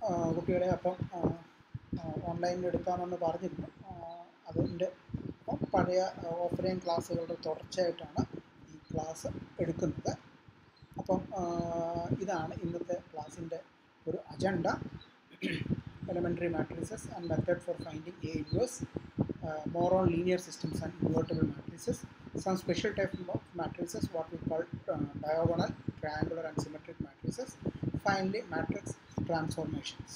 ആ, കുട്ടികളെ അപ്പം ഓൺലൈനിൽ എടുക്കാമെന്ന് പറഞ്ഞിരുന്നു ആ, അതിൻ്റെ അപ്പം പഴയ ഓഫ്ലൈൻ ക്ലാസ്സുകളുടെ തുടർച്ചയായിട്ടാണ് ഈ ക്ലാസ് എടുക്കുന്നത് അപ്പം ആ, ഇതാണ് ഇന്നത്തെ ക്ലാസ്സിൻ്റെ ഒരു agenda elementary matrices and method for finding A inverse, uh, more on linear systems and invertible matrices, some special type of matrices, what we call uh, diagonal, triangular and symmetric matrices, finally matrix transformations.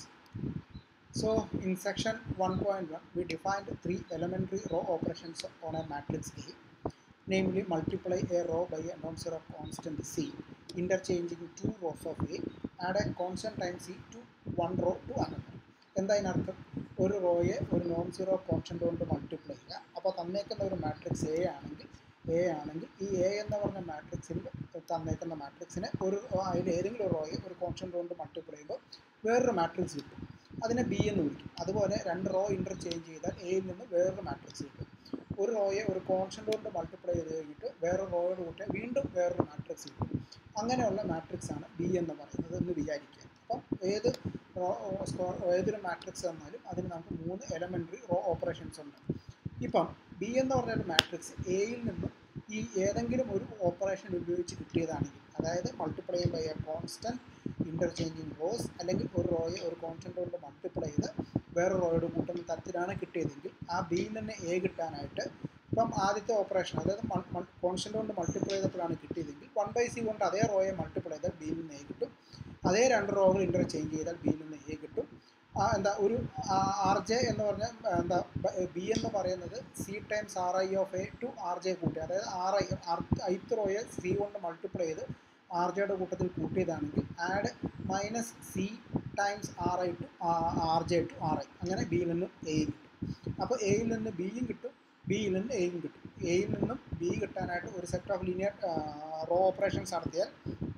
So in section 1.1 we defined three elementary row operations on a matrix A, namely multiply a row by a non-zero constant C, interchanging two rows of A, add a constant time C to one row to another. എന്താ അതിനർത്ഥം ഒരു റോയെ ഒരു non zero constant കൊണ്ട് multiply ചെയ്യുക അപ്പോൾ തന്നേക്കുന്ന ഒരു matrix A ആണെങ്കിൽ എ ആണെങ്കിൽ ഈ എ എന്ന് പറഞ്ഞ മാട്രിക്സിൽ തന്നേക്കുന്ന മാട്രിക്സിനെ ഒരു അതിൽ ഏതെങ്കിലും ഒരു റോയെ ഒരു കോൺസ്റ്റൻ്റ് കൊണ്ട് മൾട്ടിപ്ലൈ ചെയ്യുമ്പോൾ വേറൊരു മാട്രിക്സ് കിട്ടും അതിനെ ബി എന്ന് വിളിക്കും അതുപോലെ രണ്ട് റോ ഇൻ്റർചേഞ്ച് ചെയ്താൽ എയിൽ നിന്ന് വേറൊരു മാട്രിക്സ് കിട്ടും ഒരു റോയെ ഒരു കോൺസ്റ്റൻ്റ് കൊണ്ട് മൾട്ടിപ്ലൈ ചെയ്ത് കഴിഞ്ഞിട്ട് വേറൊരു റോയോട് കൂട്ടി വീണ്ടും വേറൊരു മാട്രിക്സ് കിട്ടും അങ്ങനെയുള്ള മാട്രിക്സ് ആണ് ബി എന്ന് പറയുന്നത് എന്ന് വിചാരിക്കുക അപ്പം ഏത് റോ സ്കോർ ഏതൊരു മാട്രിക്സ് തന്നാലും അതിന് നമുക്ക് മൂന്ന് എലമെൻ്ററി റോ ഓപ്പറേഷൻസ് ഉണ്ട് ഇപ്പം ബി എന്ന് പറഞ്ഞ ഒരു മാട്രിക്സ് എയിൽ നിന്നും ഈ ഏതെങ്കിലും ഒരു ഓപ്പറേഷൻ ഉപയോഗിച്ച് കിട്ടിയതാണെങ്കിൽ അതായത് multiply by a constant interchanging rows അല്ലെങ്കിൽ ഒരു റോയെ ഒരു കോൺസ്റ്റൻ്റ് കൊണ്ട് മൾട്ടിപ്ലൈ ചെയ്ത് വേറെ റോയോട് കൂട്ടുന്ന തരത്തിലാണ് കിട്ടിയതെങ്കിൽ ആ ബിയിൽ നിന്ന് എ കിട്ടാനായിട്ട് ഇപ്പം ആദ്യത്തെ ഓപ്പറേഷൻ അതായത് കോൺസ്റ്റൻ്റ് കൊണ്ട് മൾട്ടിപ്ലൈ ചെയ്തപ്പോഴാണ് കിട്ടിയതെങ്കിൽ വൺ ബൈ സി കൊണ്ട് അതേ റോയെ മൾട്ടിപ്ലൈ ചെയ്താൽ ബിയിൽ നിന്ന് എ കിട്ടും അതേ രണ്ട് റോകൾ ഇൻ്റർചേഞ്ച് ചെയ്താൽ ബിയിൽ നിന്ന് എ കിട്ടും ആ, എന്താ ഒരു ആർ ജെ എന്ന് പറഞ്ഞാൽ എന്താ ബി എന്ന് പറയുന്നത് C times R I of A to R J കൂട്ടി അതായത് ആർ ഐ ഐത്ത് റോയെ സി കൊണ്ട് മൾട്ടിപ്ലൈ ചെയ്ത് ആർ ജെയുടെ കൂട്ടത്തിൽ കൂട്ടിയതാണെങ്കിൽ add minus C times R I to R J to R I അങ്ങനെ ബിയിൽ നിന്നും എയും കിട്ടും അപ്പോൾ എയിൽ നിന്ന് ബിയും കിട്ടും ബിയിൽ നിന്ന് എയും കിട്ടും എയിൽ നിന്നും ബി കിട്ടാനായിട്ട് ഒരു set of linear row operations നടത്തിയാൽ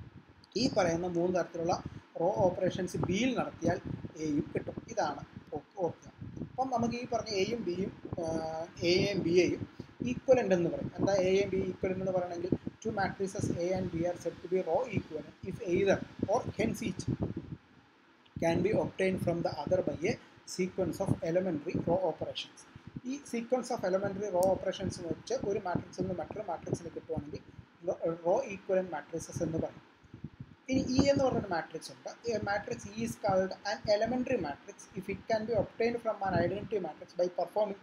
ഈ പറയുന്ന മൂന്ന് തരത്തിലുള്ള റോ ഓപ്പറേഷൻസ് ബിയിൽ നടത്തിയാൽ എയും കിട്ടും ഇതാണ് ഓ- ഓർക്കുക അപ്പം നമുക്ക് ഈ പറഞ്ഞ എയും ബിയും എയും ബി എയും ഈക്വലൻ്റ് എന്ന് പറയും എന്താ എ എം ബി ഈക്വലൻ്റ് എന്ന് പറയണമെങ്കിൽ two matrices A and B are set to be row equivalent if either or hence each can be obtained from the other by a sequence of elementary row operations. ഈ sequence of elementary row operations വെച്ച് ഒരു മാട്രിക്സിൽ നിന്ന് മറ്റൊരു മാട്രിക്സിൽ കിട്ടുവാണെങ്കിൽ raw ഈക്വലൻ matrices എന്ന് പറയും ഇനി ഇ എന്ന് പറഞ്ഞൊരു മാട്രിക്സ് ഉണ്ട് matrix E is called an elementary matrix if it can be obtained from an identity matrix by performing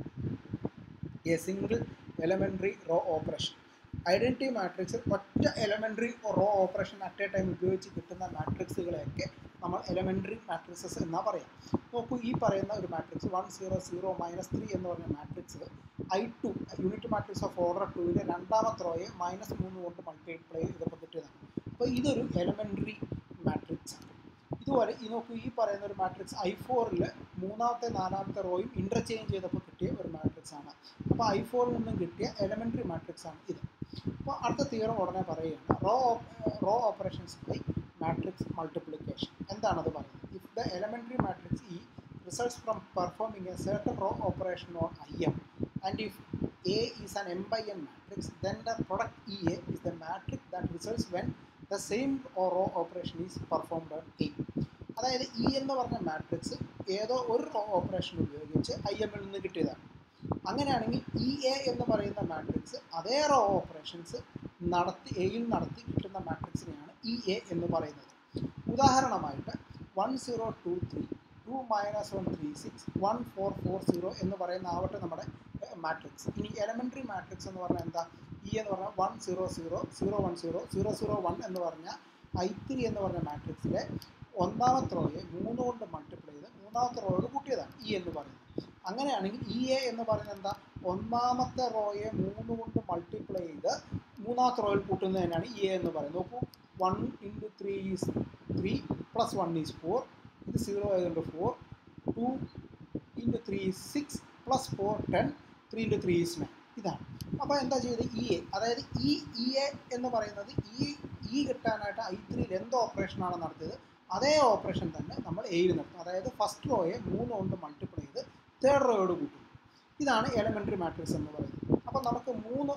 a single elementary row operation identity മാട്രിക്സിൽ ഒറ്റ elementary row operation at a time ഉപയോഗിച്ച് കിട്ടുന്ന മാട്രിക്സുകളെയൊക്കെ നമ്മൾ elementary matrixes എന്നാ പറയാം നോക്കൂ ഈ പറയുന്ന ഒരു matrix one zero zero minus three എന്ന് പറഞ്ഞ matrix I two unit matrix of order ടുവിലെ രണ്ടാമത്തെ റോയെ മൈനസ് മൂന്ന് കൊണ്ട് മൾട്ടിപ്ലൈ ചെയ്തപ്പോൾ കിട്ടിയതാണ് അപ്പോൾ ഇതൊരു എലമെൻ്ററി മാട്രിക്സ് ആണ് ഇതുപോലെ ഈ നോക്കൂ ഈ പറയുന്ന ഒരു മാട്രിക്സ് ഐ ഫോറിൽ മൂന്നാമത്തെ നാലാമത്തെ റോയും ഇൻ്റർചേഞ്ച് ചെയ്തപ്പോൾ കിട്ടിയ ഒരു മാട്രിക്സ് ആണ് അപ്പോൾ ഐ ഫോറിൽ നിന്നും കിട്ടിയ എലമെൻ്ററി മാട്രിക്സ് ആണ് ഇത് അപ്പോൾ അടുത്ത തിയറം ഉടനെ പറയുകയാണ് row row operations by matrix multiplication എന്താണത് പറയുന്നത് if the elementary matrix E results from performing a certain row operation on I M and if A is an M by N matrix then the product E A is the matrix that results when the same row operation is performed on A അതായത് E എന്ന് പറഞ്ഞ matrix ഏതോ ഒരു row operation ഉപയോഗിച്ച് I എമ്മിൽ നിന്ന് കിട്ടിയതാണ് അങ്ങനെയാണെങ്കിൽ ഇ എ എന്ന് പറയുന്ന മാട്രിക്സ് അതേ റോ ഓപ്പറേഷൻസ് നടത്തി എയിൽ നടത്തി കിട്ടുന്ന മാട്രിക്സിനെയാണ് ഇ എ എന്ന് പറയുന്നത് ഉദാഹരണമായിട്ട് one zero two three two minus one three six one four four zero എന്ന് പറയുന്ന ആവട്ടെ നമ്മുടെ മാട്രിക്സ് ഇനി എലമെൻ്ററി മാട്രിക്സ് എന്ന് പറഞ്ഞാൽ എന്താ ഇ എന്ന് പറഞ്ഞാൽ one zero zero zero one zero zero zero one എന്ന് പറഞ്ഞ ഐ ത്രീ എന്ന് പറഞ്ഞ മാട്രിക്സിലെ ഒന്നാമത്തെ റോയെ മൂന്ന് കൊണ്ട് മൾട്ടിപ്ലൈ ചെയ്ത് മൂന്നാമത്തെ റോയോട് കൂട്ടിയതാണ് ഇ എന്ന് പറയുന്നത് അങ്ങനെയാണെങ്കിൽ ഇ എ എന്ന് പറയുന്നത് എന്താ ഒന്നാമത്തെ റോയെ മൂന്ന് കൊണ്ട് മൾട്ടിപ്ലൈ ചെയ്ത് മൂന്നാമത്തെ റോയിൽ കൂട്ടുന്നത് തന്നെയാണ് ഇ എ എന്ന് പറയുന്നത് നോക്കൂ one into three is three plus one is four ഇത് സീറോ ആയതുകൊണ്ട് four two into three is six plus four ten three into three is nine ഇതാണ് അപ്പോൾ എന്താ ചെയ്തത് ഇ എ അതായത് ഈ ഇ എ എന്ന് പറയുന്നത് ഈ ഇ കിട്ടാനായിട്ട് ഐ ത്രീയിൽ എന്ത് ഓപ്പറേഷനാണ് നടത്തിയത് അതേ ഓപ്പറേഷൻ തന്നെ നമ്മൾ എയിൽ നടത്തും അതായത് ഫസ്റ്റ് റോയെ മൂന്ന് കൊണ്ട് മൾട്ടിപ്ലൈ ചെയ്ത് തേർഡ് റോയോട് കൂട്ടും ഇതാണ് എലമെൻ്ററി മാട്രിക്സ് എന്ന് പറയുന്നത് അപ്പോൾ നമുക്ക് മൂന്ന്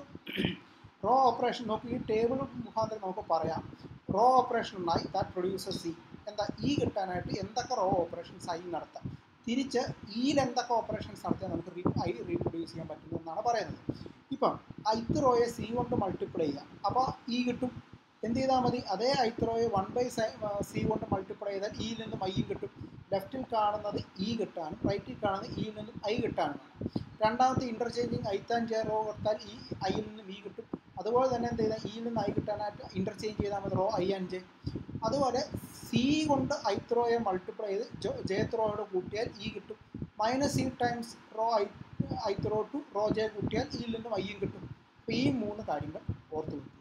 റോ ഓപ്പറേഷൻ നോക്കി ഈ ടേബിൾ മുഖാന്തരം നമുക്ക് പറയാം റോ ഓപ്പറേഷൻ ഉണ്ടായി ദാറ്റ് പ്രൊഡ്യൂസർ സി എന്താ ഇ കിട്ടാനായിട്ട് എന്തൊക്കെ റോ ഓപ്പറേഷൻസ് ഐ നടത്താം തിരിച്ച് ഇയിൽ എന്തൊക്കെ ഓപ്പറേഷൻസ് നടത്തിയാൽ നമുക്ക് റീ ഐ റീപ്രൊഡ്യൂസ് ചെയ്യാൻ പറ്റുന്നു എന്നാണ് പറയുന്നത് ഇപ്പം ഐത്ത് റോയെ സി കൊണ്ട് മൾട്ടിപ്ലൈ ചെയ്യാം അപ്പോൾ ഇ കിട്ടും എന്ത് ചെയ്താൽ മതി അതേ ഐത്ത് റോയെ വൺ ബൈ സി കൊണ്ട് മൾട്ടിപ്ലൈ ചെയ്താൽ ഇയിൽ നിന്നും ഐയും കിട്ടും ലെഫ്റ്റിൽ കാണുന്നത് ഇ കിട്ടാനും റൈറ്റിൽ കാണുന്നത് ഇയിൽ നിന്നും ഐ കിട്ടാനുമാണ് രണ്ടാമത്തെ interchanging ith and J row കൊടുത്താൽ ഈ ഐയിൽ നിന്നും ഇ കിട്ടും അതുപോലെ തന്നെ എന്ത് ചെയ്താൽ ഇയിൽ നിന്ന് ഐ കിട്ടാനായിട്ട് ഇൻ്റർചേഞ്ച് ചെയ്താൽ മതി റോ ഐ ആൻഡ് ജെ അതുപോലെ സി കൊണ്ട് ഐത്ത് റോയെ മൾട്ടിപ്ലൈ ചെയ്ത് ജെത്ത് റോയോട് കൂട്ടിയാൽ ഇ കിട്ടും minus C times row I ith row to row J കൂട്ടിയാൽ ഇയിൽ നിന്നും ഐയും കിട്ടും അപ്പോൾ ഈ മൂന്ന് കാര്യങ്ങൾ ഓർത്ത് വെക്കുക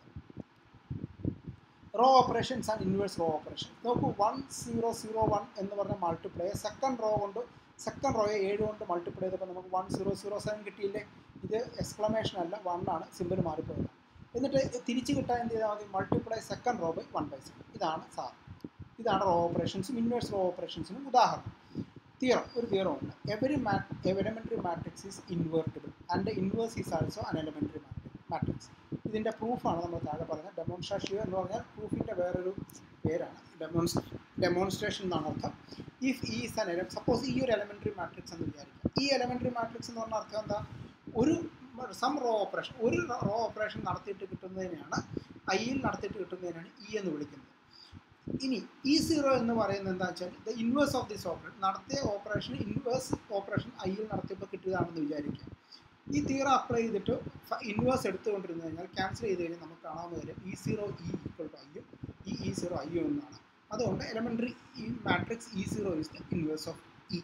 row operations and inverse row operation നോക്കൂ വൺ സീറോ സീറോ വൺ എന്ന് പറഞ്ഞ മൾട്ടിപ്ലൈ സെക്കൻഡ് റോ കൊണ്ട് സെക്കൻഡ് റോയെ ഏഴ് കൊണ്ട് മൾട്ടിപ്ലൈ ചെയ്തപ്പോൾ നമുക്ക് വൺ സീറോ സീറോ സെവൻ കിട്ടിയില്ലേ ഇത് എക്സ്ക്ലമേഷൻ അല്ല വൺ ആണ് സിമ്പിൾ മാറിപ്പോയത് എന്നിട്ട് തിരിച്ച് കിട്ടാൻ എന്ത് ചെയ്താൽ മതി multiply second row by one by seven ഇതാണ് സാർ ഇതാണ് റോ ഓപ്പറേഷൻസും ഇൻവേഴ്സ് റോ ഓപ്പറേഷൻസിനും ഉദാഹരണം തിയറം ഒരു തിയറം ഉണ്ട് every mat elementary matrix is invertible and inverse is also an elementary matrix ഇതിൻ്റെ പ്രൂഫാണ് നമ്മൾ താഴെ പറഞ്ഞത് ഡെമോൺസ്ട്രേഷൻ എന്ന് പറഞ്ഞാൽ പ്രൂഫിൻ്റെ വേറൊരു പേരാണ് ഡെമോൺസ് ഡെമോൺസ്ട്രേഷൻ എന്നാണ് അർത്ഥം ഇഫ് ഈസ് അൻ എലം സപ്പോസ് ഈ ഒരു എലമെൻ്ററി മാട്രിക്സ് എന്ന് വിചാരിക്കാം ഈ എലമെൻ്ററി മാട്രിക്സ് എന്ന് പറഞ്ഞ അർത്ഥം എന്താ ഒരു സം റോ ഓപ്പറേഷൻ ഒരു റോ ഓപ്പറേഷൻ നടത്തിയിട്ട് കിട്ടുന്നതിനെയാണ് ഐയിൽ നടത്തിയിട്ട് കിട്ടുന്നതിനാണ് ഇ എന്ന് വിളിക്കുന്നത് ഇനി ഇ സീറോ എന്ന് പറയുന്നത് എന്താ വെച്ചാൽ the inverse of this operation നടത്തിയ ഓപ്പറേഷൻ ഇൻവേഴ്സ് ഓപ്പറേഷൻ ഐയിൽ നടത്തിയപ്പോൾ കിട്ടിയതാണെന്ന് വിചാരിക്കുക ഈ തീറ അപ്ലൈ ചെയ്തിട്ട് ഇൻവേഴ്സ് എടുത്തുകൊണ്ടിരുന്നു കഴിഞ്ഞാൽ ക്യാൻസൽ ചെയ്ത് കഴിഞ്ഞാൽ നമുക്ക് കാണാവുന്ന കാര്യം E zero E equal to ഐയും ഈ ഇ സീറോ ഐയും എന്നാണ് അതുകൊണ്ട് എലമെൻ്ററി ഈ matrix E zero is the inverse of E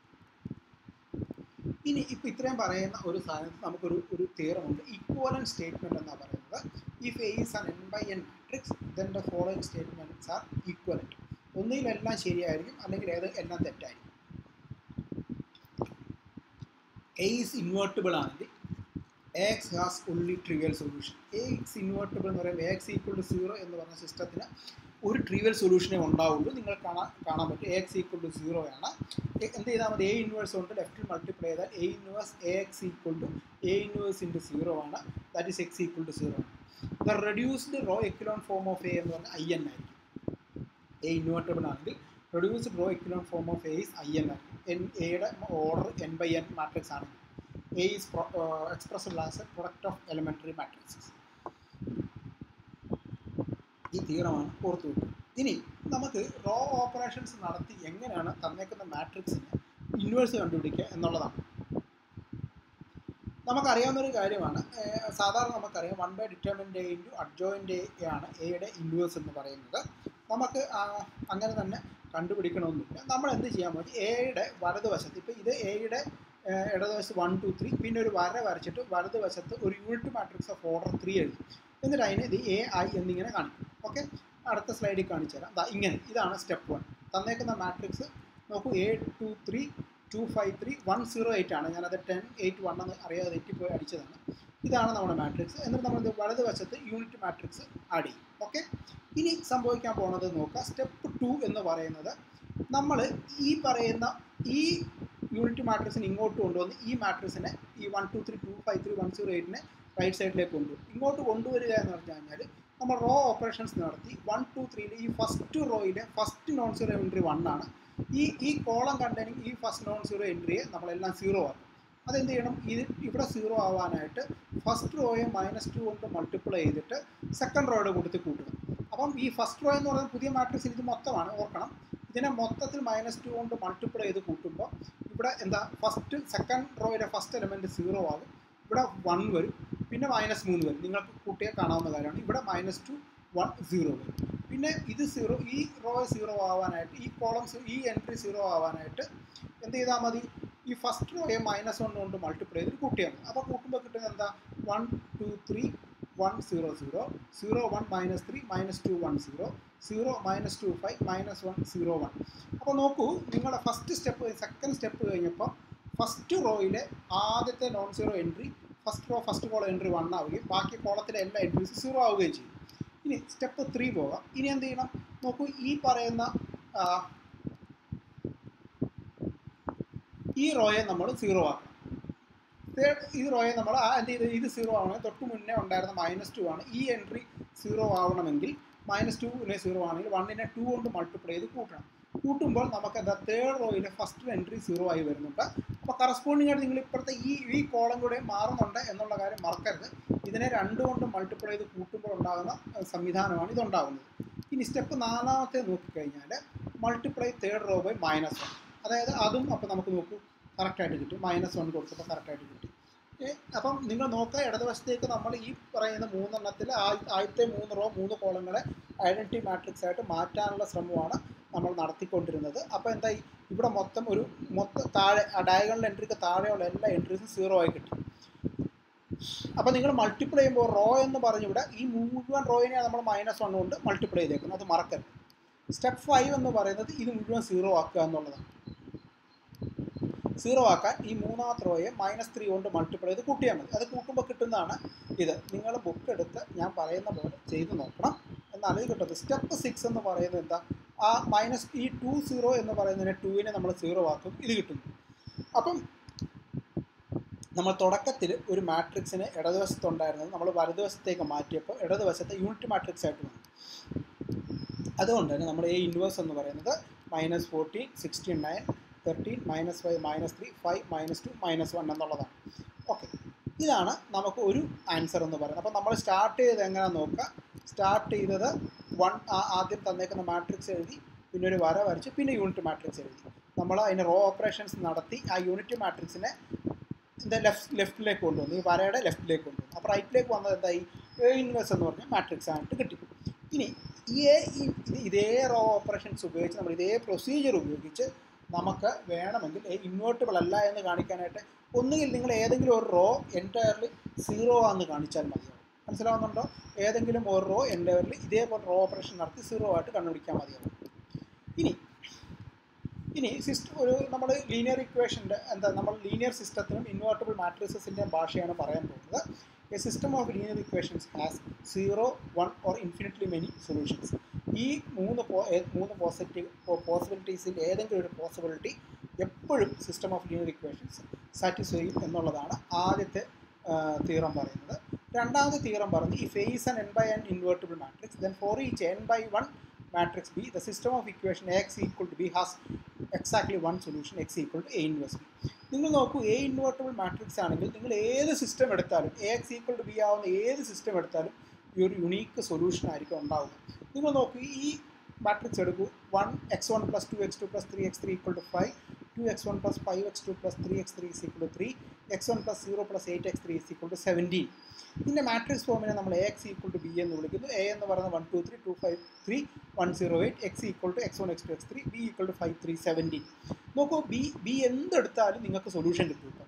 ഇനി ഇപ്പോൾ ഇത്രയും പറയുന്ന ഒരു സാധനത്തിൽ നമുക്കൊരു ഒരു തീറമുണ്ട് ഇക്വലൻ സ്റ്റേറ്റ്മെൻറ്റ് എന്നാണ് പറയുന്നത് if A is an N by N matrix then the following statements are equivalent ഒന്നിലെല്ലാം ശരിയായിരിക്കും അല്ലെങ്കിൽ ഏത് എല്ലാം തെറ്റായിരിക്കും എ ഈസ് ഇൻവേർട്ടിബിൾ ആണെങ്കിൽ X has only trivial solution A is invertible എന്ന് പറയുമ്പോൾ എക്സ് ഈക്വൽ ടു സീറോ എന്ന് പറഞ്ഞ സിസ്റ്റത്തിന് ഒരു ട്രിവിയൽ സൊല്യൂഷനേ ഉണ്ടാവുള്ളൂ നിങ്ങൾ കാണാൻ കാണാൻ പറ്റും A X equal to zero ആണ് എന്ത് ചെയ്താൽ മതി എ ഇൻവേഴ്സ് കൊണ്ട് ലെഫ്റ്റിൽ മൾട്ടിപ്ലൈ ചെയ്താൽ A inverse A X equal to A inverse into zero ആണ് that is X equal to zero ആണ് the reduced row echelon form of A എന്ന് പറഞ്ഞാൽ ഐ എൻ ആയിരിക്കും എ ഇൻവേർട്ടബിൾ ആണെങ്കിൽ reduced row echelon form of A is I N ആയിരിക്കും N എയുടെ order N by N matrix ആണെങ്കിൽ A is expressed as a product of elementary matrices ഈ തീറമാണ് ഓർത്തു വെക്കുക ഇനി നമുക്ക് റോ ഓപ്പറേഷൻസ് നടത്തി എങ്ങനെയാണ് തന്നേക്കുന്ന മാട്രിക്സിന് ഇൻവേഴ്സ് കണ്ടുപിടിക്കുക എന്നുള്ളതാണ് നമുക്കറിയാവുന്ന ഒരു കാര്യമാണ് സാധാരണ നമുക്കറിയാം one by determinant A into adjoint A ആണ് എയുടെ ഇൻവേഴ്സ് എന്ന് പറയുന്നത് നമുക്ക് അങ്ങനെ തന്നെ കണ്ടുപിടിക്കണമെന്നില്ല നമ്മൾ എന്ത് ചെയ്യാൻ പറ്റും എയുടെ വലതുവശത്ത് ഇപ്പോൾ ഇത് എയുടെ ഇടതുവശത്ത് വൺ ടു ത്രീ പിന്നെ ഒരു വര വരച്ചിട്ട് വലതുവശത്ത് ഒരു unit matrix of order three എഴുതും എന്നിട്ട് അതിന് ഇത് എ ഐ എന്നിങ്ങനെ കാണിക്കും ഓക്കെ അടുത്ത സ്ലൈഡിൽ കാണിച്ചു തരാം ദാ ഇങ്ങനെ ഇതാണ് സ്റ്റെപ്പ് വൺ തന്നേക്കുന്ന മാട്രിക്സ് നോക്കൂ A two three two five three one zero eight ആണ് ഞാനത് ടെൻ എയ്റ്റ് വൺ എന്ന് അറിയാതെ തെറ്റിപ്പോയി അടിച്ചതാണ് ഇതാണ് നമ്മുടെ മാട്രിക്സ് എന്നിട്ട് നമ്മൾ വലതുവശത്ത് യൂണിറ്റ് മാട്രിക്സ് ആഡ് ചെയ്യും ഓക്കെ ഇനി സംഭവിക്കാൻ പോകുന്നത് നോക്കുക സ്റ്റെപ്പ് ടു എന്ന് പറയുന്നത് നമ്മൾ ഈ പറയുന്ന ഈ യൂണിറ്റ് മാട്രിക്സിന് ഇങ്ങോട്ട് കൊണ്ടുവന്ന് ഈ മാട്രിക്സിനെ ഈ one two three two five three one zero എയ്റ്റിനെ റൈറ്റ് സൈഡിലേക്ക് കൊണ്ടുവരും ഇങ്ങോട്ട് കൊണ്ടുവരിക എന്ന് പറഞ്ഞു കഴിഞ്ഞാൽ നമ്മൾ റോ ഓപ്പറേഷൻസ് നടത്തി വൺ ടു ത്രീയിൽ ഈ ഫസ്റ്റ് റോയിലെ first non zero entry one ആണ് ഈ ഈ കോളം കണ്ടെയ്നിങ് ഈ ഫസ്റ്റ് നോൺ സീറോ എൻട്രിയെ നമ്മളെല്ലാം സീറോ ആക്കും അതെന്ത് ചെയ്യണം ഇത് ഇവിടെ സീറോ ആവാനായിട്ട് ഫസ്റ്റ് റോയെ മൈനസ് ടു കൊണ്ട് മൾട്ടിപ്ലൈ ചെയ്തിട്ട് സെക്കൻഡ് റോയുടെ കൂട്ടത്തിൽ കൂട്ടുക അപ്പം ഈ ഫസ്റ്റ് റോ എന്ന് പറയുന്നത് പുതിയ മാട്രിക്സിൽ ഇത് മൊത്തമാണ് ഓർക്കണം ഇതിനെ മൊത്തത്തിൽ മൈനസ് ടു കൊണ്ട് മൾട്ടിപ്ലൈ ചെയ്ത് കൂട്ടുമ്പോൾ ഇവിടെ എന്താ ഫസ്റ്റ് സെക്കൻഡ് റോയിലെ ഫസ്റ്റ് എലമെൻറ്റ് സീറോ ആകും ഇവിടെ വൺ വരും പിന്നെ മൈനസ് മൂന്ന് വരും നിങ്ങൾക്ക് കൂട്ടിയാൽ കാണാവുന്ന കാര്യമാണ് ഇവിടെ മൈനസ് ടു വൺ സീറോ വരും പിന്നെ ഇത് സീറോ ഈ റോ സീറോ ആവാനായിട്ട് ഈ കോളംസ് ഈ എൻട്രി സീറോ ആവാനായിട്ട് എന്ത് ചെയ്താൽ മതി ഈ ഫസ്റ്റ് റോയെ മൈനസ് വൺ കൊണ്ട് മൾട്ടിപ്ലൈ ചെയ്തിട്ട് കൂട്ടിയാൽ മതി അപ്പോൾ കൂട്ടുമ്പോൾ കിട്ടുന്നത് എന്താ one two three one zero zero zero one minus three minus two one zero zero minus two five minus one zero one അപ്പോൾ നോക്കൂ നിങ്ങളുടെ ഫസ്റ്റ് സ്റ്റെപ്പ് സെക്കൻഡ് സ്റ്റെപ്പ് കഴിഞ്ഞപ്പോൾ ഫസ്റ്റ് റോയിലെ ആദ്യത്തെ non zero entry first row first column entry one ആവുകയും ബാക്കി കോളത്തിലെ എല്ലാ എൻട്രീസും zero ആവുകയും ചെയ്യും ഇനി സ്റ്റെപ്പ് ത്രീ പോകാം ഇനി എന്ത് ചെയ്യണം നോക്കൂ ഈ പറയുന്ന ഈ റോയെ നമ്മൾ സീറോ ആക്കണം തേർഡ് ഈ റോയെ നമ്മൾ എന്ത് ചെയ്ത് ഇത് സീറോ ആവണം തൊട്ട് മുന്നേ ഉണ്ടായിരുന്ന മൈനസ് ടു ആണ് ഈ എൻട്രി സീറോ ആവണമെങ്കിൽ മൈനസ് ടുവിനെ സീറോ ആണെങ്കിൽ വണ്ണിനെ ടു കൊണ്ട് മൾട്ടിപ്ലൈ ചെയ്ത് കൂട്ടണം കൂട്ടുമ്പോൾ നമുക്ക് എന്താ തേർഡ് റോയിലെ ഫസ്റ്റ് എൻട്രി സീറോ ആയി വരുന്നുണ്ട് അപ്പോൾ കറസ്പോണ്ടിങ് ആയിട്ട് നിങ്ങൾ ഇപ്പോഴത്തെ ഈ ഈ കോളം കൂടെ മാറുന്നുണ്ട് എന്നുള്ള കാര്യം മറക്കരുത് ഇതിനെ രണ്ട് കൊണ്ട് മൾട്ടിപ്ലൈ ചെയ്ത് കൂട്ടുമ്പോൾ ഉണ്ടാകുന്ന അഹ് സംവിധാനമാണ് ഇതുണ്ടാകുന്നത് ഇനി സ്റ്റെപ്പ് നാലാമത്തെ നോക്കിക്കഴിഞ്ഞാൽ multiply third row by minus one അതായത് അതും അപ്പോൾ നമുക്ക് നോക്കൂ കറക്റ്റായിട്ട് കിട്ടും മൈനസ് വൺ കൊടുത്തപ്പോൾ കറക്റ്റായിട്ട് കിട്ടി ഏ, അപ്പം നിങ്ങൾ നോക്കുക ഇടതുവശത്തേക്ക് നമ്മൾ ഈ പറയുന്ന മൂന്നെണ്ണത്തിൽ ആദ്യത്തെ മൂന്ന് റോ മൂന്ന് കോളങ്ങളെ ഐഡൻറ്റി മാട്രിക്സ് ആയിട്ട് മാറ്റാനുള്ള ശ്രമമാണ് നമ്മൾ നടത്തിക്കൊണ്ടിരുന്നത് അപ്പോൾ എന്തായി ഇവിടെ മൊത്തം ഒരു മൊത്തം താഴെ ആ ഡയഗണൽ എൻട്രിക്ക് താഴെയുള്ള എല്ലാ എൻട്രീസും സീറോ ആയി കിട്ടി അപ്പോൾ നിങ്ങൾ മൾട്ടിപ്ലൈ ചെയ്യുമ്പോൾ റോ എന്ന് പറഞ്ഞിവിടെ ഈ മുഴുവൻ റോയിനെ നമ്മൾ മൈനസ് വൺ കൊണ്ട് മൾട്ടിപ്ലൈ ചെയ്തേക്കുന്നത് അത് മറക്കരുത് സ്റ്റെപ്പ് ഫൈവ് എന്ന് പറയുന്നത് ഇത് മുഴുവൻ സീറോ ആക്കുക എന്നുള്ളതാണ് സീറോ ആക്കാൻ ഈ മൂന്നാമത്തെ റോയെ മൈനസ് ത്രീ കൊണ്ട് മൾട്ടിപ്ലൈ ചെയ്ത് കൂട്ടിയാൽ മതി അത് കൂട്ടുമ്പോൾ കിട്ടുന്നതാണ് ഇത് നിങ്ങൾ ബുക്ക് എടുത്ത് ഞാൻ പറയുന്ന പോലെ ചെയ്ത് നോക്കണം എന്നാൽ ഇത് കിട്ടുന്നത് സ്റ്റെപ്പ് സിക്സ് എന്ന് പറയുന്നത് എന്താ ആ മൈനസ് ഈ ടു സീറോ എന്ന് പറയുന്നതിനെ ടുവിനെ നമ്മൾ സീറോ ആക്കും ഇത് കിട്ടുന്നു അപ്പം നമ്മൾ തുടക്കത്തിൽ ഒരു മാട്രിക്സിന് ഇടതുവശത്തുണ്ടായിരുന്നത് നമ്മൾ വലതുവശത്തേക്ക് മാറ്റിയപ്പോൾ ഇടതുവശത്തെ യൂണിറ്റ് മാട്രിക്സ് ആയിട്ട് വന്നു അതുകൊണ്ട് തന്നെ നമ്മുടെ ഈ ഇൻവേഴ്സ് എന്ന് പറയുന്നത് minus fourteen sixteen nine thirteen minus five minus three five minus two minus one എന്നുള്ളതാണ് ഓക്കെ ഇതാണ് നമുക്ക് ഒരു ആൻസർ എന്ന് പറയുന്നത് അപ്പോൾ നമ്മൾ സ്റ്റാർട്ട് ചെയ്തത് എങ്ങനെയാണെന്ന് നോക്കുക സ്റ്റാർട്ട് ചെയ്തത് വൺ ആദ്യം തന്നേക്കുന്ന മാട്രിക്സ് എഴുതി പിന്നെ ഒരു വര വരച്ച് പിന്നെ യൂണിറ്റ് മാട്രിക്സ് എഴുതി നമ്മൾ അതിന് റോ ഓപ്പറേഷൻസ് നടത്തി ആ യൂണിറ്റ് മാട്രിക്സിനെ എന്താ ലെഫ്റ്റ് ലെഫ്റ്റിലേക്ക് കൊണ്ടുവന്നു ഈ വരയുടെ ലെഫ്റ്റിലേക്ക് കൊണ്ടുവന്നു അപ്പോൾ റൈറ്റിലേക്ക് വന്നത് എന്തായി എ ഇൻവേഴ്സ് എന്ന് പറഞ്ഞ മാട്രിക്സ് ആയിട്ട് കിട്ടി ഇനി ഈ എ ഈ- ഇത് ഇതേ റോ ഓപ്പറേഷൻസ് ഉപയോഗിച്ച് നമ്മൾ ഇതേ പ്രൊസീജിയർ ഉപയോഗിച്ച് നമുക്ക് വേണമെങ്കിൽ എ ഇൻവേർട്ടബിൾ അല്ല എന്ന് കാണിക്കാനായിട്ട് ഒന്നുകിൽ നിങ്ങൾ ഏതെങ്കിലും ഒരു റോ എൻറ്റയർലി സീറോ ആണെന്ന് കാണിച്ചാൽ മതിയാവും മനസ്സിലാവുന്നുണ്ടോ ഏതെങ്കിലും ഒരു റോ എൻറ്റയർലി ഇതേപോലെ റോ ഓപ്പറേഷൻ നടത്തി സീറോ ആയിട്ട് കണ്ടുപിടിക്കാൻ മതിയാവും ഇനി ഇനി സിസ്റ്റം ഒരു നമ്മൾ ലീനിയർ ഇക്വേഷൻ്റെ എന്താ നമ്മൾ ലീനിയർ സിസ്റ്റത്തിനും ഇൻവേർട്ടബിൾ മാട്രിസസിൻ്റെ ഭാഷയാണ് പറയാൻ പോകുന്നത് a system of linear equations has zero one or infinitely many solutions ഈ മൂന്ന് പോ- ഏ- മൂന്ന് പോസിറ്റീവ് പോസിബിലിറ്റീസിൽ ഏതെങ്കിലും ഒരു പോസിബിലിറ്റി എപ്പോഴും system of linear equations satisfy ചെയ്യും എന്നുള്ളതാണ് ആദ്യത്തെ തീറം പറയുന്നത് രണ്ടാമത്തെ തീറം പറഞ്ഞ് ഈ phase and N by N invertible matrix then for each N by one matrix B, the system of equation Ax equal to B has exactly one solution x equal to A inverse B. നിങ്ങൾ നോക്കൂ A invertible matrix ആണെങ്കിൽ നിങ്ങൾ ഏത് system എടുത്താലും A X equal to B ആവുന്ന ഏത് system എടുത്താലും ഈ ഒരു യുണീക്ക് സൊല്യൂഷൻ ആയിരിക്കും ഉണ്ടാവുക നിങ്ങൾ നോക്കൂ ഈ മാട്രിക്സ് എടുക്കൂ one X one plus two X two plus three X three equal to five two X one plus five X two plus three X three equal to three X one plus zero plus eight X three equal to seventeen ഇതിൻ്റെ matrix ഫോമിനെ നമ്മൾ A X equal to B എന്ന് വിളിക്കുന്നു A എന്ന് പറയുന്നത് one two three two five three one zero eight X equal to X one X two X three B equal to five three seventeen നോക്കൂ B B എന്തെടുത്താലും നിങ്ങൾക്ക് solution കിട്ടും കേട്ടോ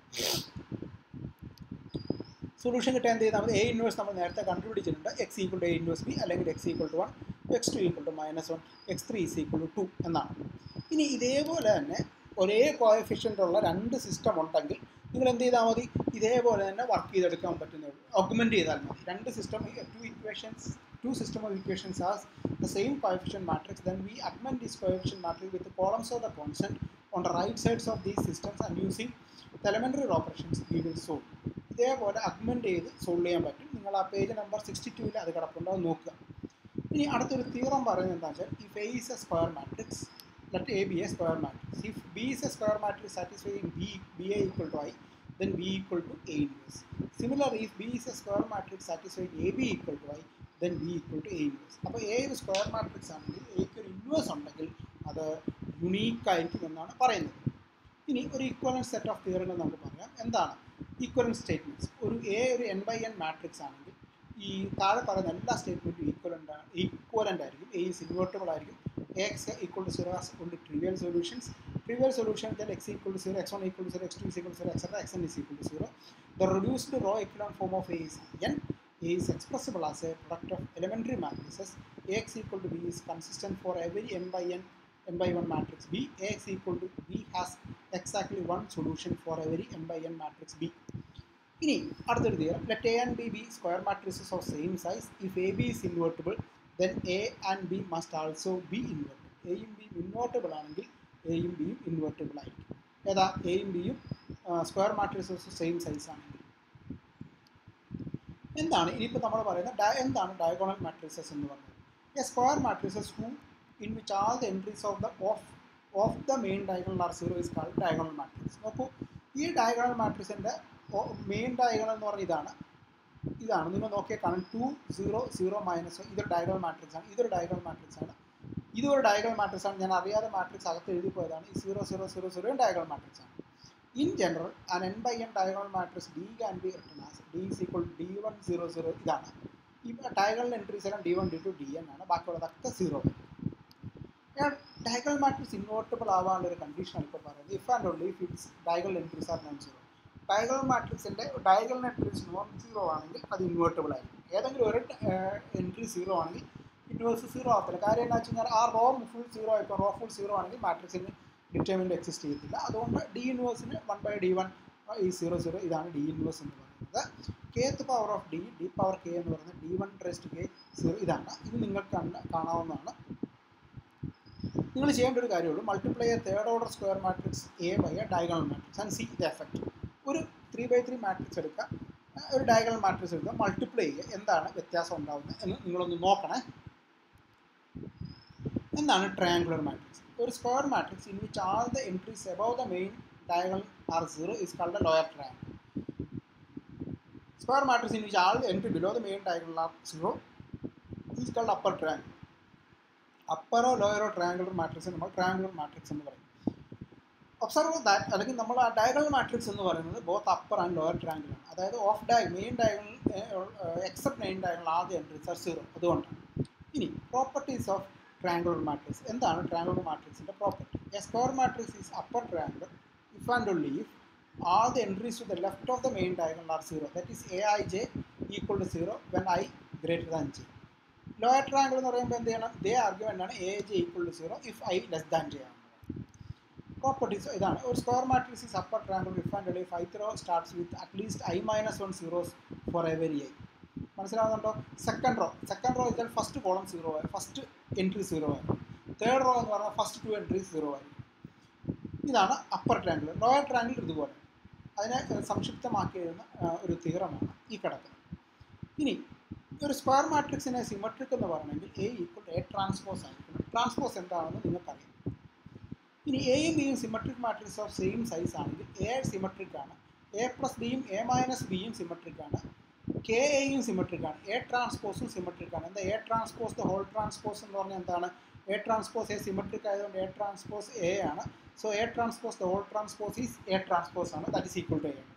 solution കിട്ടാൻ എന്ത് ചെയ്താൽ മതി എ ഇൻവേഴ്സ് നമ്മൾ നേരത്തെ കണ്ടുപിടിച്ചിട്ടുണ്ട് X equal to A inverse B അല്ലെങ്കിൽ X equal to one X two equal to minus one X three is equal to two എന്നാണ് ഇനി ഇതേപോലെ തന്നെ ഒരേ കോയഫിഷ്യൻ്റ് ഉള്ള രണ്ട് സിസ്റ്റം ഉണ്ടെങ്കിൽ നിങ്ങൾ എന്ത് ചെയ്താൽ മതി ഇതേപോലെ തന്നെ വർക്ക് ചെയ്തെടുക്കാൻ പറ്റുന്നേ ഉള്ളൂ ഓഗ്മെൻറ്റ് ചെയ്താൽ മതി രണ്ട് system to equations to system of equations as the same coefficient matrix then we augment this coefficient matrix with columns of the constant on the right sides of these systems and using elementary operations we will solve ഇതേപോലെ augment ചെയ്ത് solve ചെയ്യാൻ പറ്റും നിങ്ങൾ ആ page number sixty ടൂവിൽ അത് കിടപ്പുണ്ടോ എന്ന് നോക്കുക ഇനി അടുത്തൊരു തീറം പറയുന്നത് എന്താ വെച്ചാൽ if A is a square matrix let A B a square matrix if B is a square matrix satisfying B B A equal to I then b equal to a inverse. Similarly, if b is a square matrix satisfying ab equal to i, then b equal to a inverse. അപ്പോൾ A ഒരു square matrix ആണെങ്കിൽ എക്ക് ഒരു inverse ഉണ്ടെങ്കിൽ അത് unique ആയിരിക്കും എന്നാണ് പറയുന്നത് ഇനി ഒരു ഈക്വലൻസ് സെറ്റ് ഓഫ് തിയറികൾ നമുക്ക് പറയാം എന്താണ് ഈക്വലൻസ് സ്റ്റേറ്റ്മെൻറ്റ്സ് ഒരു എ ഒരു എൻ ബൈ എൻ മാട്രിക്സ് ആണെങ്കിൽ ഈ താഴെ പറയുന്ന എല്ലാ സ്റ്റേറ്റ്മെൻറ്റും ഈക്വലൻ്റ് ഈക്വലൻ്റ് ആയിരിക്കും എ ഇസ് ഇൻവേർട്ടബിൾ ആയിരിക്കും A X equal to zero ഉണ്ട് trivial solutions trivial solution then x equal to 0, x1 equal to 0, x2 is equal to 0, etc. xn is equal to 0. The reduced row echelon form of A is n. A is expressible as a product of elementary matrices. Ax equal to b is consistent for every n by n n by 1 matrix B. Ax equal to b has exactly one solution for every n by n matrix B. ഇനി അടുത്തൊരു theorem let A and B B square matrices of same size if A B is invertible then A and B must also be invertible എയും ബിയും invertible ആണെങ്കിൽ എയും ബിയും invertible ആയിരിക്കും ഏതാ എയും ബിയും സ്ക്വയർ മാട്രിസസ് സെയിം സൈസ് ആണെങ്കിൽ എന്താണ് ഇനിയിപ്പോൾ നമ്മൾ പറയുന്ന ഡയ എന്താണ് ഡയഗോണൽ മാട്രിസസ് എന്ന് പറയുന്നത് A square matrices who in which all the entries of the off off the main diagonal are zero is called diagonal matrix നോക്കൂ ഈ ഡയഗണൽ മാട്രിക്സിൻ്റെ മെയിൻ ഡയഗണൽ എന്ന് പറഞ്ഞാൽ ഇതാണ് ഇതാണ് നിങ്ങൾ നോക്കിയാൽ കാണും ടു സീറോ സീറോ മൈനസ് ഇതൊരു ഡയഗണൽ മാട്രിക്സ് ആണ് ഇതൊരു ഡയഗണൽ മാട്രിക്സ് ആണ് ഇതൊരു ഡയഗണൽ മാട്രിക്സ് ആണ് ഞാൻ അറിയാതെ മാട്രിക്സ് അകത്ത് എഴുതി പോയതാണ് ഈ zero zero zero zero diagonal matrix ആണ് in general an N by N diagonal matrix D can be written as D is equal D one zero zero ഇതാണ് ഈ ഡയഗണൽ എൻട്രീസ് എല്ലാം D one D two D N ആണ് ബാക്കിയുള്ളതൊക്കെ zero diagonal matrix invertible ആവാനുള്ള ഒരു കണ്ടീഷനാണ് ഇപ്പോൾ പറയുന്നത് if and only if its diagonal entries are non zero diagonal മാട്രിക്സിൻ്റെ ഡയഗണൽ എൻട്രീസ് നോൺ സീറോ ആണെങ്കിൽ അത് ഇൻവേർട്ടബിൾ ആയിരിക്കും ഏതെങ്കിലും ഒരു എൻട്രി സീറോ ആണെങ്കിൽ ഇൻവേഴ്സ് സീറോ ആകത്തില്ല കാര്യം എന്താ വെച്ച് കഴിഞ്ഞാൽ ആ റോ ഫുൾ സീറോ ഇപ്പോൾ റോ ഫുൾ സീറോ ആണെങ്കിൽ മാട്രിക്സിന് ഡിറ്റർമിൻ്റ് എക്സിസ്റ്റ് ചെയ്യത്തില്ല അതുകൊണ്ട് ഡി ഇൻവേഴ്സിന് വൺ ബൈ ഡി വൺ ഈ സീറോ സീറോ ഇതാണ് ഡി ഇൻവേഴ്സ് എന്ന് പറയുന്നത് kth power of D D power K എന്ന് പറയുന്നത് ഡി വൺ ട്രസ്റ്റ് കെ സീറോ ഇതാണ് ഇത് നിങ്ങൾക്ക് കണ്ട് കാണാവുന്നതാണ് നിങ്ങൾ ചെയ്യേണ്ട ഒരു കാര്യമുള്ളൂ multiply a third order square matrix A by a diagonal matrix and see the effect ഒരു ത്രീ ബൈ ത്രീ മാട്രിക്സ് എടുക്കുക ഒരു ഡയഗണൽ മാട്രിക്സ് എടുക്കുക മൾട്ടിപ്ലൈ ചെയ്യുക എന്താണ് വ്യത്യാസം ഉണ്ടാകുന്നത് എന്ന് നിങ്ങളൊന്ന് നോക്കണേ എന്താണ് ട്രയാങ്കുലർ മാട്രിക്സ് ഒരു square matrix in which all the entries above the main diagonal are zero is called lower triangle square matrix in which all the entry below the main diagonal are zero is called upper triangle അപ്പറോ ലോയറോ triangular matrix നമ്മൾ triangular matrix എന്ന് പറയും observe that അല്ലെങ്കിൽ നമ്മൾ ആ diagonal matrix എന്ന് പറയുന്നത് both upper and lower triangle ആണ് അതായത് ഓഫ് ഡയ main diagonal except main diagonal ആദ്യ എൻട്രീസ് ആർ സീറോ അതുകൊണ്ടാണ് ഇനി പ്രോപ്പർട്ടീസ് ഓഫ് ട്രയാങ്കുലർ മാട്രിക്സ് എന്താണ് ട്രയാങ്കുലർ മാട്രിക്സിൻ്റെ property a square matrix is upper triangular if and only if all the entries to the left of the main diagonal are 0 that is aij equal to 0 when i greater than j lower triangle എന്ന് പറയുമ്പോൾ എന്ത് ചെയ്യണം ഇതേ argument ആണ് A J equal to zero if I less than J ആണ് properties ഇതാണ് ഒരു square matrix is upper triangle if and if I row starts with at least I minus one zeros for every I മനസ്സിലാവുന്നുണ്ടോ second row second row ഇതാൽ first column zero ആയി first entry zero ആയിരിക്കും third row എന്ന് പറഞ്ഞാൽ first to entries zero ആയിരിക്കും ഇതാണ് upper triangle lawyer triangle ഇതുപോലെ അതിനെ സംക്ഷിപ്തമാക്കി എഴുതുന്ന ഒരു തീറമാണ് ഈ കിടക്കുന്നത് ഇനി ഒരു സ്ക്വയർ മാട്രിക്സിനെ സിമെട്രിക് എന്ന് പറയണമെങ്കിൽ എ ഈക്വൽ എ ട്രാൻസ്പോസ് ആയിരിക്കണം ട്രാൻസ്പോസ് എന്താണെന്ന് നിങ്ങൾക്കറിയാം ഇനി എയും ബിയും symmetric matrix of same size ആണെങ്കിൽ എ സിമെട്രിക് ആണ് എ പ്ലസ് ബിയും എ മൈനസ് ബിയും സിമെട്രിക് ആണ് കെ എയും സിമെട്രിക് ആണ് എ ട്രാൻസ്പോസും സിമെട്രിക് ആണ് എന്താ A transpose the whole transpose എന്ന് പറഞ്ഞാൽ എന്താണ് എ ട്രാൻസ്പോസ് എ സിമെട്രിക് ആയതുകൊണ്ട് എ ട്രാൻസ്പോസ് എ ആണ് so A transpose the whole transpose is A transpose ആണ് that is equal to A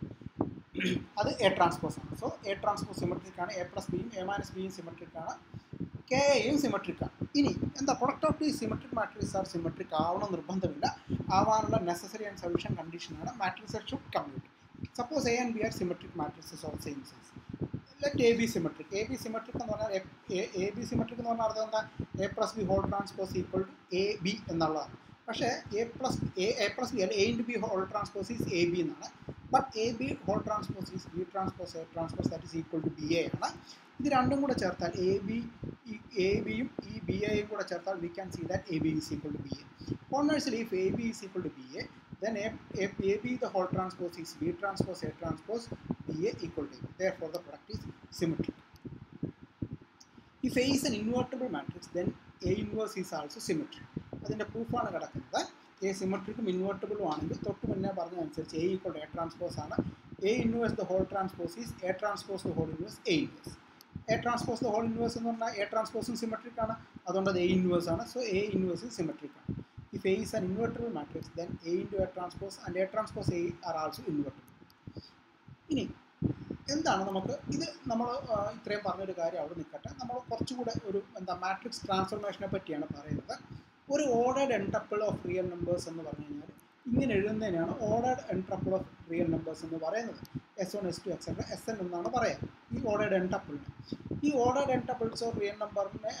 അത് എ ട്രാൻസ്പോസ് ആണ് സോ എ ട്രാൻസ്പോസ് സിമെട്രിക് ആണ് A plus ബിയും എ മൈനസ് ബിയും symmetric ആണ് K എയും സിമെട്രിക് ആണ് ഇനി എന്താ product of the symmetric matrix are symmetric ആവണം നിർബന്ധമില്ല ആവാനുള്ള നെസസറി ആൻഡ് സൊല്യൂഷൻ കണ്ടീഷനാണ് matrix should commute suppose A and B are symmetric matrices of same size let A B symmetric A B symmetric എന്ന് പറഞ്ഞാൽ A B symmetric എന്ന് പറഞ്ഞാൽ അർത്ഥം എന്താ A plus B whole transpose equal to A B എന്നുള്ളതാണ് പക്ഷേ A plus A A plus B അല്ല A into B whole transpose is A B എന്നാണ് but A B whole transpose is B transpose A transpose that is equal to B A ആണ് ഇത് രണ്ടും കൂടെ ചേർത്താൽ A B A ബിയും ഈ B എയും കൂടെ ചേർത്താൽ we can see that A B is equal to B A കോൺവേഴ്സിൽ if A B is equal to B A then a, a, a b the whole transpose is b transpose a transpose b a equal to a therefore the product is symmetric if a is an invertible matrix then a inverse is also symmetric അതിൻ്റെ പ്രൂഫാണ് കിടക്കുന്നത് A സിമെട്രിക്കും ഇൻവേർട്ടിബിളും ആണെങ്കിൽ തൊട്ട് മുന്നേ പറഞ്ഞ അനുസരിച്ച് A equal A transpose ആണ് A inverse the whole transpose is A transpose the whole inverse A inverse A transpose the whole inverse എന്ന് പറഞ്ഞാൽ എ ട്രാൻസ്പോസും സിമെട്രിക് ആണ് അതുകൊണ്ട് അത് എ ഇൻവേഴ്സ് ആണ് സോ എ ഇൻവേഴ്സ് സിമെട്രിക് ആണ് if A is an invertible matrix, then A into A transpose and A transpose A are also invertible. ഇനി എന്താണ് നമുക്ക് ഇത് നമ്മൾ ഇത്രയും പറഞ്ഞൊരു കാര്യം അവിടെ നിൽക്കട്ടെ നമ്മൾ കുറച്ചുകൂടെ ഒരു എന്താ മാട്രിക്സ് ട്രാൻസ്ഫർമേഷനെ പറ്റിയാണ് പറയുന്നത് ഒരു ordered n-tuple of real numbers എന്ന് പറഞ്ഞു കഴിഞ്ഞാൽ ഇങ്ങനെ എഴുതുന്നതിനാണ് ordered n-tuple of real numbers എന്ന് പറയുന്നത് S one S two etcetera S N എന്നാണ് പറയുക ഈ ഓർഡേഡ് എൻട്രപ്പിളിന് ഈ ഓർഡേഡ് എൻട്രപ്പിൾസ് ഓഫ് റിയൽ നമ്പറിനെ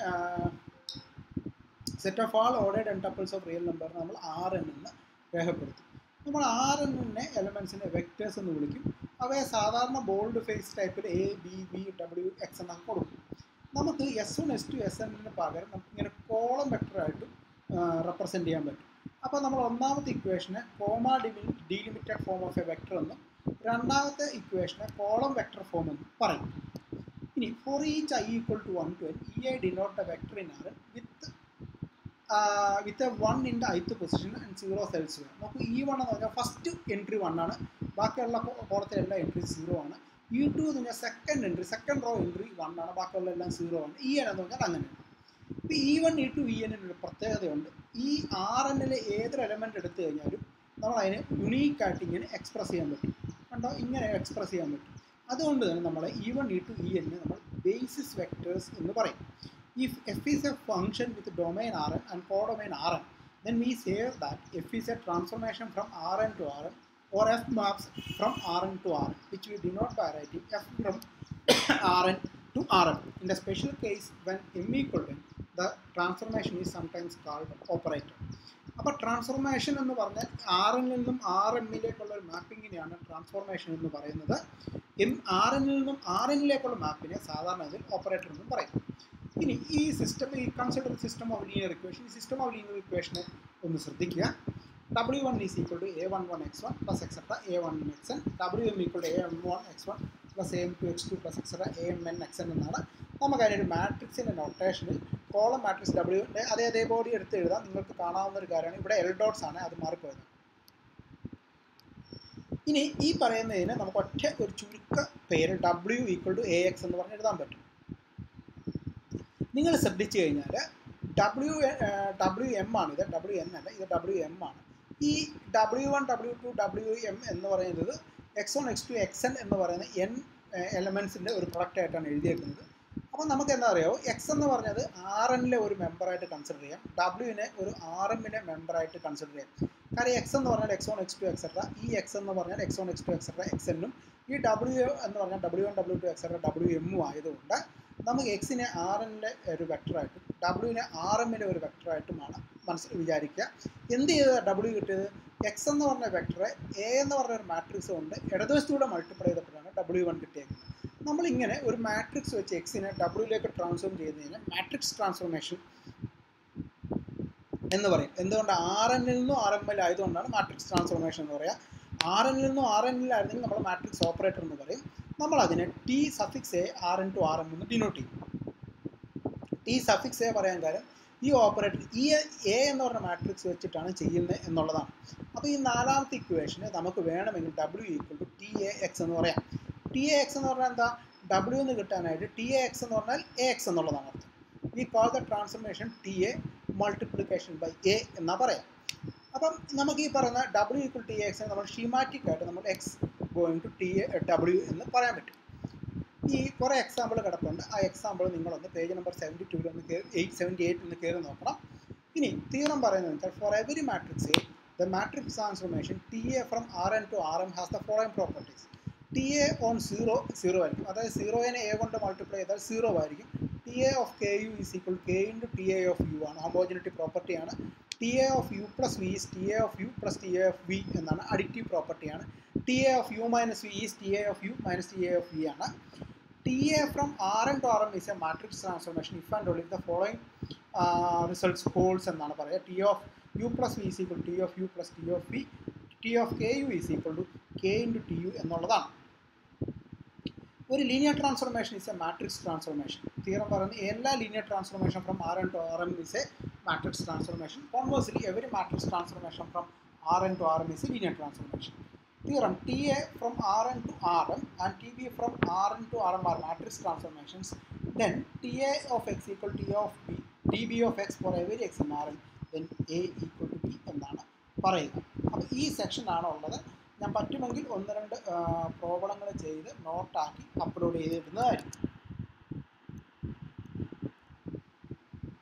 set of all ordered n-tuples of real number നമ്മൾ ആർ എൻ എന്ന് രേഖപ്പെടുത്തും നമ്മൾ ആർ എന്നിനെ എലമെൻസിനെ വെക്ടേഴ്സ് എന്ന് വിളിക്കും അവയെ സാധാരണ ബോൾഡ് ഫേസ് ടൈപ്പിൽ A B B W X എന്നൊക്കെ കൊടുക്കും നമുക്ക് S one S two S എന്നിന് പകരം നമുക്ക് ഇങ്ങനെ കോളം വെക്ടറായിട്ട് റെപ്രസെൻറ്റ് ചെയ്യാൻ പറ്റും അപ്പോൾ നമ്മൾ ഒന്നാമത്തെ ഇക്വേഷനെ കോമ ഡിമി delimited form of a vector എന്നും രണ്ടാമത്തെ ഇക്വേഷനെ കോളം വെക്ടർ ഫോം എന്നും പറയും ഇനി for each I equal to one two N E I denote a vector in R N with with a one in the ith position and zero cells വേണം നമുക്ക് E one എന്ന് പറഞ്ഞാൽ first entry one ആണ് ബാക്കിയുള്ള കോളത്തിലെ എല്ലാ entry zero ആണ് E two എന്ന് പറഞ്ഞാൽ second entry second row entry one ആണ് ബാക്കിയുള്ള എല്ലാം സീറോ ആണ് ഇ എൻ എന്ന് പറഞ്ഞാൽ അങ്ങനെയാണ് ഇപ്പോൾ E one E two E എന്നിന് ഒരു പ്രത്യേകതയുണ്ട് ഈ ആർ എന്നിലെ ഏതൊരു എലമെൻ്റ് എടുത്തു കഴിഞ്ഞാലും നമ്മൾ അതിനെ യുണീക്കായിട്ട് ഇങ്ങനെ എക്സ്പ്രസ് ചെയ്യാൻ പറ്റും കണ്ടോ ഇങ്ങനെ എക്സ്പ്രസ് ചെയ്യാൻ പറ്റും അതുകൊണ്ട് തന്നെ നമ്മൾ E one E two E എന്നിനെ നമ്മൾ ബേസിസ് വെക്ടേഴ്സ് എന്ന് പറയും if f is a function with domain Rn and codomain Rn, then we say that f is a transformation from Rn to Rn or f maps from Rn to Rn, which we denote by writing f from Rn to Rn. In the special case, when m equal to n, the transformation is sometimes called operator. അപ്പോൾ transformation എന്ന് പറഞ്ഞാൽ ആറിൽ നിന്നും R എമ്മിലേക്കുള്ള ഒരു മാപ്പിങ്ങിനെയാണ് transformation എന്ന് പറയുന്നത് M R എന്നിൽ നിന്നും ആർ എന്നിലേക്കുള്ള മാപ്പിനെ സാധാരണ ഇതിൽ ഓപ്പറേറ്റർ എന്നും പറയും ഇനി ഈ സിസ്റ്റം ഈ consider system of linear equation ഈ സിസ്റ്റം ഓഫ് ലീനിയർ ഇക്വേഷനെ ഒന്ന് ശ്രദ്ധിക്കുക W one is equal to A one one X one plus etcetera A one X N W M equal to A M one X one plus A M two X two plus etcetera A M N X N എന്നാണ് നമുക്ക് അതിനൊരു മാട്രിക്സിൻ്റെ നൊട്ടേഷനിൽ column matrix ഡബ്ല്യുവിൻ്റെ അതേ അതേ body എടുത്ത് എഴുതാം നിങ്ങൾക്ക് കാണാവുന്ന ഒരു കാര്യമാണ് ഇവിടെ എൽ ഡോട്ട്സ് ആണ് അത് മാറിപ്പോയത് ഇനി ഈ പറയുന്നതിന് നമുക്ക് ഒറ്റ ഒരു ചുരുക്ക പേര് W equal to A X എന്ന് പറഞ്ഞ് എഴുതാൻ പറ്റും നിങ്ങൾ ശ്രദ്ധിച്ചു കഴിഞ്ഞാൽ ഡബ്ല്യു ഡബ്ല്യു എം ആണ് ഇത് ഡബ്ല്യു എൻ അല്ല ഇത് ഡബ്ല്യു എം ആണ് ഈ W one W two W M എന്ന് പറയുന്നത് X one X two X N എന്ന് പറയുന്ന എൻ എലമെൻസിൻ്റെ ഒരു പ്രൊഡക്റ്റ് ആയിട്ടാണ് എഴുതിയേക്കുന്നത് അപ്പോൾ നമുക്ക് എന്താ അറിയാമോ എക്സ് എന്ന് പറഞ്ഞത് ആർ എന്നിലെ ഒരു മെമ്പറായിട്ട് കൺസിഡർ ചെയ്യാം ഡബ്ല്യുവിനെ ഒരു ആർ എമ്മിലെ മെമ്പറായിട്ട് കൺസിഡർ ചെയ്യാം കാര്യം എക്സ് എന്ന് പറഞ്ഞാൽ X one X two etcetera ഈ എക്സ് എന്ന് പറഞ്ഞാൽ X one X two etcetera X എന്നും ഈ ഡബ്ല്യു എന്ന് പറഞ്ഞാൽ W one W two etcetera W എമ്മും ആയതുകൊണ്ട് നമുക്ക് എക്സിനെ ആർ എന്നിലെ ഒരു വെക്ടറായിട്ടും ഡബ്ല്യുവിനെ ആർ എമ്മിലെ ഒരു വെക്ടറായിട്ടുമാണ് മനസ്സിൽ വിചാരിക്കുക എന്ത് ചെയ്തത് ഡബ്ല്യു കിട്ടിയത് എക്സ് എന്ന് പറഞ്ഞ വെക്ടറെ എ എന്ന് പറഞ്ഞ ഒരു മാട്രിക്സ് കൊണ്ട് ഇടതുവശത്തൂടെ മൾട്ടിപ്ലൈ ചെയ്തപ്പോഴാണ് ഡബ്ല്യു വൺ കിട്ടിയേക്കുന്നത് നമ്മളിങ്ങനെ ഒരു മാട്രിക്സ് വെച്ച് എക്സിനെ ഡബ്ല്യൂയിലേക്ക് ട്രാൻസ്ഫോം ചെയ്തതിന് മാട്രിക്സ് ട്രാൻസ്ഫോർമേഷൻ എന്ന് പറയും എന്തുകൊണ്ട് ആർ എന്നിൽ നിന്നും ആർ എം എൽ ആയതുകൊണ്ടാണ് മാട്രിക്സ് ട്രാൻസ്ഫോർമേഷൻ എന്ന് പറയുക ആർ എന്നിൽ നിന്നും ആർ എന്നിലായിരുന്നെങ്കിൽ നമ്മൾ മാട്രിക്സ് ഓപ്പറേറ്റർ എന്ന് പറയും നമ്മൾ അതിനെ T suffix A R N to R M എന്ന് ഡിനോട്ട് ചെയ്യും ടി സഫിക്സ് എ പറയാൻ കാര്യം ഈ ഓപ്പറേറ്റർ ഈ എ എന്ന് പറഞ്ഞ മാട്രിക്സ് വെച്ചിട്ടാണ് ചെയ്യുന്നത് എന്നുള്ളതാണ് അപ്പോൾ ഈ നാലാമത്തെ ഇക്വേഷന് നമുക്ക് വേണമെങ്കിൽ W equal to T A X എന്ന് പറയാം ടി എ എക്സ് എന്ന് പറഞ്ഞാൽ എന്താ ഡബ്ല്യു എന്ന് കിട്ടാനായിട്ട് ടി എ എക്സ് എന്ന് പറഞ്ഞാൽ എ എക്സ് എന്നുള്ളതാണ് അർത്ഥം ഈ call the transformation T A multiplication by A എന്നാ പറയാം അപ്പം നമുക്ക് ഈ പറയുന്ന ഡബ്ല്യു ഈക്വൽ ടി എക്സ് നമ്മൾ ഷീമാറ്റിക് ആയിട്ട് നമ്മൾ X going to T A W എന്ന് പറയാൻ പറ്റും ഈ കുറേ എക്സാമ്പിൾ കിടപ്പുണ്ട് ആ എക്സാമ്പിൾ നിങ്ങളൊന്ന് പേജ് നമ്പർ സെവൻറ്റി ടൂവിൽ ഒന്ന് കയറി എയ്റ്റ് സെവൻറ്റി എയ്റ്റ് ഒന്ന് കയറി നോക്കണം ഇനി തീരം പറയുന്നത് വെച്ചാൽ for every matrix A the matrix transformation T A from R N to R M has the following properties T A on zero zero ആയിരിക്കും അതായത് സീറോയിനെ എ കൊണ്ട് മൾട്ടിപ്ലൈ ചെയ്താൽ സീറോ ആയിരിക്കും T A of K U is equal K into T A of U ആണ് homogeneity പ്രോപ്പർട്ടിയാണ് T A of U plus V is T A of U plus T A of V എന്നാണ് addictive പ്രോപ്പർട്ടിയാണ് T A of U minus V is T A of U minus T A of V ആണ് T A from R N to R M is a matrix transformation if and only the following results holds എന്നാണ് പറയുക T of U plus V is equal T of U plus T of V T of K U is equal to K into T U എന്നുള്ളതാണ് ഒരു linear transformation is a matrix transformation theorem പറയുന്നത് എല്ലാ linear transformation from R N to R M is a matrix transformation conversely every matrix transformation from R N to R M is a linear transformation theorem TA from Rn to Rm and TB from Rn to Rm are matrix transformations, then TA of x equal to T of B, TB of x for every x in Rn, then A equal to B എന്നാണ് പറയുക അപ്പോൾ ഈ സെക്ഷനാണ് ഉള്ളത് ഞാൻ പറ്റുമെങ്കിൽ ഒന്ന് രണ്ട് പ്രോബ്ലങ്ങൾ ചെയ്ത് നോട്ടാക്കി അപ്ലോഡ് ചെയ്തിടുന്നതായിരിക്കും